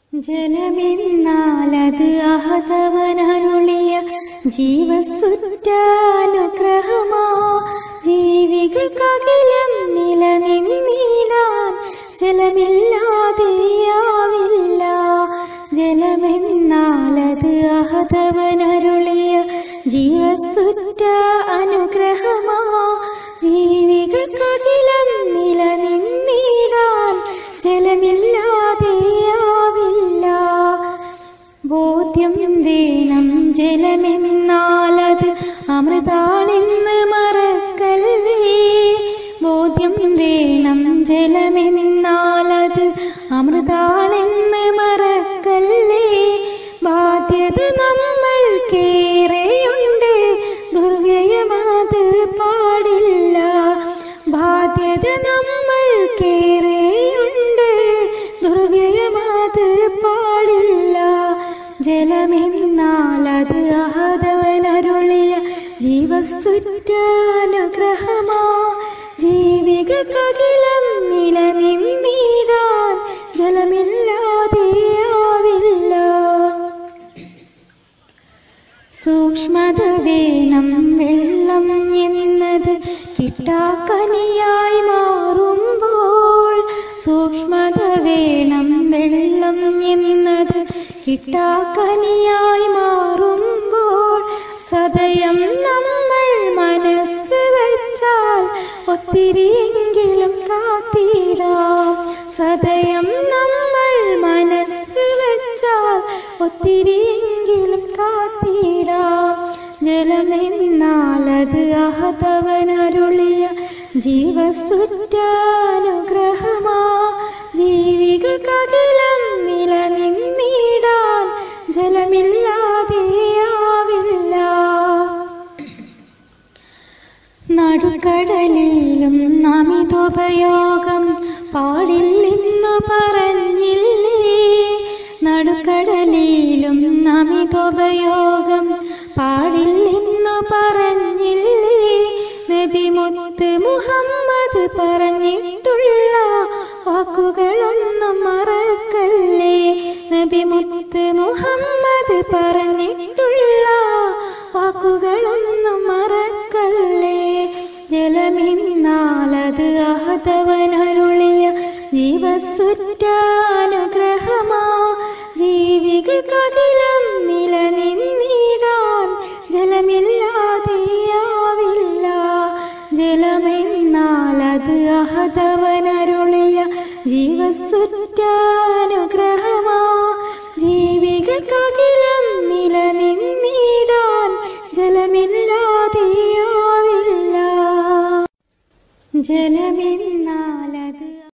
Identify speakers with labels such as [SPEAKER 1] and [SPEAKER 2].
[SPEAKER 1] ജലമെന്നാലത് അഹതവനരുളിയ ജീവസുറ്റാനുഗ്രഹമാ ജീവികൾക്കകിലം നിലനിന്നിടാൻ ജലമില്ലാതെയാവില്ല ജലമെന്നാലത് അഹതവനരുളിയ ജീവസുറ്റ അനുഗ്രഹമാ ജീവികൾക്കകിലം നിലനിന്നിടാൻ ജലമില്ലാതെയാവില്ല ബോധ്യം വേണം ജലമെന്നാലത് അമൃതാണെന്ന് മറക്കല്ലേ ബോധ്യം വേണം ജലമെന്നാലത് അമൃതാണെന്ന് മറക്കല്ലേ ബാധ്യത നമ്മൾക്കേറെയുണ്ട് ദുർവ്യയമത് പാടില്ല ബാധ്യത നമ്മൾക്കേറെയുണ്ട് ദുർവ്യയമത് പാടില്ല ജലമെന്നാലത് അഹതവനരുളിയ ജീവസുറ്റാനുഗ്രഹമാ ജീവികൾക്കകിലം നിലനിന്നിടാൻ ജലമില്ലാതെയാവില്ല സൂക്ഷ്മത വേണം വെള്ളം എന്നത് കിട്ടാക്കനിയായി മാറുമ്പോൾ സൂക്ഷ്മത വേണം വെള്ളം എന്നത് കിട്ടാക്കനിയായി മാറുമ്പോൾ സദയം നമ്മൾ മനസ്സ് വെച്ചാൽ ഒത്തിരിയെങ്കിലും കാത്തിടാം സദയം നമ്മൾ മനസ്സ് വെച്ചാൽ ഒത്തിരിയെങ്കിലും കാത്തിടാം ജലമെന്നാലത് അഹതവനരുളിയ ജീവസുറ്റാനുഗ്രഹമാ ജീവികൾക്കകിലം നിലനിന്നിടാൻ ജലമില്ലാതെയാവില്ല നടുക്കടലിലും അമിതോപയോഗം പാടില്ലെന്നു പറഞ്ഞില്ലേ നടുക്കടലിലും അമിതോപയോഗം പാടില്ലെന്നു പറഞ്ഞില്ലേ നബി മുത്ത് മുഹമ്മദ് പറഞ്ഞിട്ടുള്ള വാക്കുകളൊന്നും മറക്കല്ലേ നബി മുത്ത് മുഹമ്മദ് പറഞ്ഞിട്ടുള്ള വാക്കുകളൊന്നും മറക്കല്ലേ ജലമെന്നാലത് അഹതവനരുളിയ ജീവസുറ്റാനുഗ്രഹമാ ജീവികൾക്കകിലം നിലനിന്നിടാൻ ജലമില്ലാതെയാവില്ല ജലമെന്നാലത് അഹതവനരുളിയ ജീവസുറ്റാനുഗ്രഹമാ ജീവികൾക്കകിലം നിലനിന്നിടാൻ ജലമില്ലാതെയാവില്ല ജലമെന്നാലത്